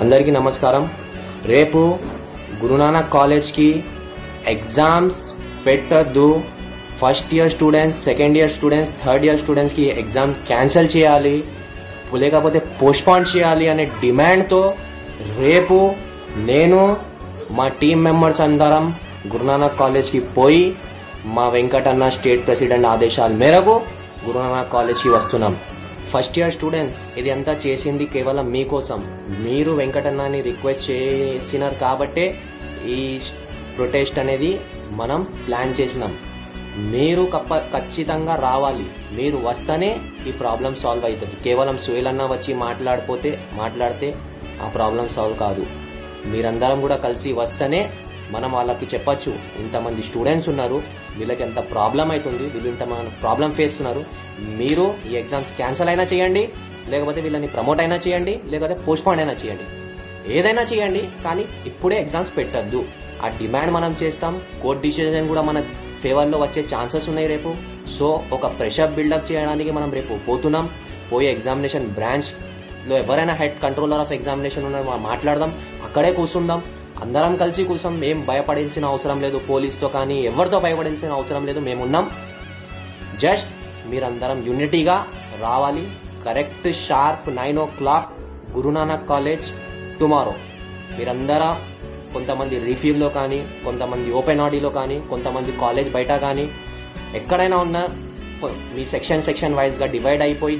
అందరికీ నమస్కారం రేపు గురునానక్ కాలేజ్కి ఎగ్జామ్స్ పెట్టద్దు first year students second year students third year స్టూడెంట్స్కి ఎగ్జామ్ క్యాన్సిల్ చేయాలి లేకపోతే పోస్ట్పాన్ చేయాలి అనే డిమాండ్తో రేపు నేను మా టీం మెంబర్స్ అందరం గురునానక్ కాలేజ్కి పోయి మా వెంకటన్న స్టేట్ ప్రెసిడెంట్ ఆదేశాల మేరకు గురునానక్ కాలేజ్కి వస్తున్నాం ఫస్ట్ ఇయర్ స్టూడెంట్స్ ఇది అంతా చేసింది కేవలం మీకోసం మీరు వెంకటన్నని రిక్వెస్ట్ చేసినారు కాబట్టే ఈ ప్రొటెస్ట్ అనేది మనం ప్లాన్ చేసినాం మీరు కప్ప ఖచ్చితంగా రావాలి మీరు వస్తేనే ఈ ప్రాబ్లం సాల్వ్ అవుతుంది కేవలం సుయలన్న వచ్చి మాట్లాడిపోతే మాట్లాడితే ఆ ప్రాబ్లం సాల్వ్ కాదు మీరందరం కూడా కలిసి వస్తేనే మనం వాళ్ళకి చెప్పచ్చు ఇంతమంది స్టూడెంట్స్ ఉన్నారు వీళ్ళకి ఎంత ప్రాబ్లం అవుతుంది వీళ్ళు ఇంత ప్రాబ్లం ఫేస్ ఉన్నారు మీరు ఈ ఎగ్జామ్స్ క్యాన్సిల్ అయినా చేయండి లేకపోతే వీళ్ళని ప్రమోట్ అయినా చేయండి లేకపోతే పోస్ట్పోన్ అయినా చేయండి ఏదైనా చేయండి కానీ ఇప్పుడే ఎగ్జామ్స్ పెట్టద్దు ఆ డిమాండ్ మనం చేస్తాం కోర్ట్ డిసిజన్ కూడా మన ఫేవర్లో వచ్చే ఛాన్సెస్ ఉన్నాయి రేపు సో ఒక ప్రెషర్ బిల్డప్ చేయడానికి మనం రేపు పోతున్నాం పోయి ఎగ్జామినేషన్ బ్రాంచ్లో ఎవరైనా హెడ్ కంట్రోలర్ ఆఫ్ ఎగ్జామినేషన్ ఉన్నారు మనం మాట్లాడదాం అక్కడే కూర్చుందాం అందరం కలిసి కూర్చొని ఏం భయపడాల్సిన అవసరం లేదు పోలీస్తో కానీ ఎవరితో భయపడాల్సిన అవసరం లేదు మేమున్నాం జస్ట్ మీరందరం యూనిటీగా రావాలి correct sharp nine o'clock Gurunanak college tomorrow మీరందరూ కొంతమంది రిఫ్యూలో కానీ కొంతమంది ఓపెన్ ఆడీలో కానీ కొంతమంది కాలేజ్ బయట కానీ ఎక్కడైనా ఉన్నా మీ సెక్షన్ సెక్షన్ వైజ్గా డివైడ్ అయిపోయి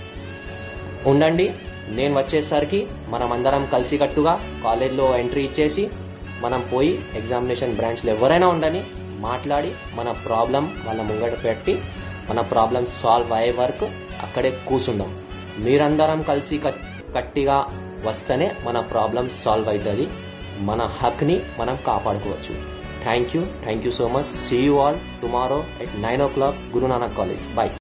ఉండండి నేను వచ్చేసరికి మనం అందరం కలిసికట్టుగా కాలేజ్లో ఎంట్రీ ఇచ్చేసి మనం పోయి ఎగ్జామినేషన్ బ్రాంచ్లో ఎవరైనా ఉండని మాట్లాడి మన ప్రాబ్లం వాళ్ళ ముంగట పెట్టి మన ప్రాబ్లం సాల్వ్ అయ్యే వరకు అక్కడే కూర్చుందాం మీరందరం కలిసి కట్- కట్టిగా వస్తేనే మన ప్రాబ్లం సాల్వ్ అవుతుంది మన హక్ని మనం కాపాడుకోవచ్చు thank you thank you so much see you all tomorrow at nine o'clock Gurunanak college bye